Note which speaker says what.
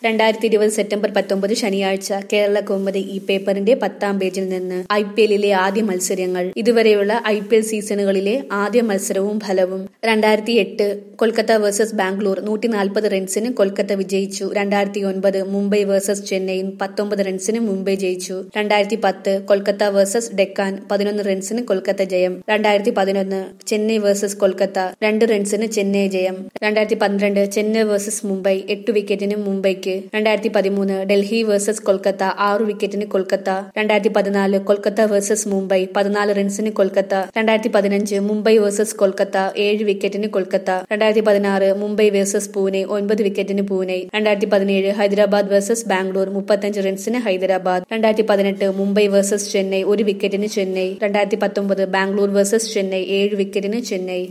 Speaker 1: രണ്ടായിരത്തി ഇരുപത് സെപ്റ്റംബർ പത്തൊമ്പത് ശനിയാഴ്ച കേരള കൗമുദി ഈ പേപ്പറിന്റെ പത്താം പേജിൽ നിന്ന് ഐ പി എല്ലിലെ ആദ്യ മത്സരങ്ങൾ ഇതുവരെയുള്ള ഐ പി എൽ സീസണുകളിലെ ആദ്യ മത്സരവും ഫലവും രണ്ടായിരത്തി എട്ട് കൊൽക്കത്ത വേഴ്സസ് ബാംഗ്ലൂർ നൂറ്റി നാൽപ്പത് റൺസിന് കൊൽക്കത്ത വിജയിച്ചു രണ്ടായിരത്തി ഒൻപത് മുംബൈ വേഴ്സസ് ചെന്നൈ പത്തൊമ്പത് റൺസിന് മുംബൈ ജയിച്ചു രണ്ടായിരത്തി പത്ത് കൊൽക്കത്ത വേഴ്സസ് ഡെക്കാൻ പതിനൊന്ന് റൺസിന് കൊൽക്കത്ത ജയം രണ്ടായിരത്തി പതിനൊന്ന് ചെന്നൈ വേഴ്സസ് കൊൽക്കത്ത രണ്ട് റൺസിന് ചെന്നൈ ജയം രണ്ടായിരത്തി പന്ത്രണ്ട് ചെന്നൈ വേഴ്സസ് മുംബൈ എട്ട് വിക്കറ്റിന് മുംബൈക്ക് രണ്ടായിരത്തി പതിമൂന്ന് ഡൽഹി വേഴ്സസ് കൊൽക്കത്ത ആറു വിക്കറ്റിന് കൊൽക്കത്ത രണ്ടായിരത്തി പതിനാല് കൊൽക്കത്ത വേഴ്സസ് മുംബൈ പതിനാല് റൺസിന് കൊൽക്കത്ത രണ്ടായിരത്തി പതിനഞ്ച് മുംബൈ വേഴ്സസ് കൊൽക്കത്ത ഏഴ് വിക്കറ്റിന് കൊൽക്കത്ത രണ്ടായിരത്തി പതിനാറ് മുംബൈ വേഴ്സസ് പൂനെ ഒൻപത് വിക്കറ്റിന് പൂനെ രണ്ടായിരത്തി പതിനേഴ് ഹൈദരാബാദ് വേഴ്സസ് ബാംഗ്ലൂർ മുപ്പത്തഞ്ച് റൺസിന് ഹൈദരാബാദ് രണ്ടായിരത്തി പതിനെട്ട് മുംബൈ വേഴ്സസ് ചെന്നൈ ഒരു വിക്കറ്റിന് ചെന്നൈ രണ്ടായിരത്തി പത്തൊമ്പത് ബാംഗ്ലൂർ വേഴ്സസ് ചെന്നൈ ഏഴ് വിക്കറ്റിന് ചെന്നൈ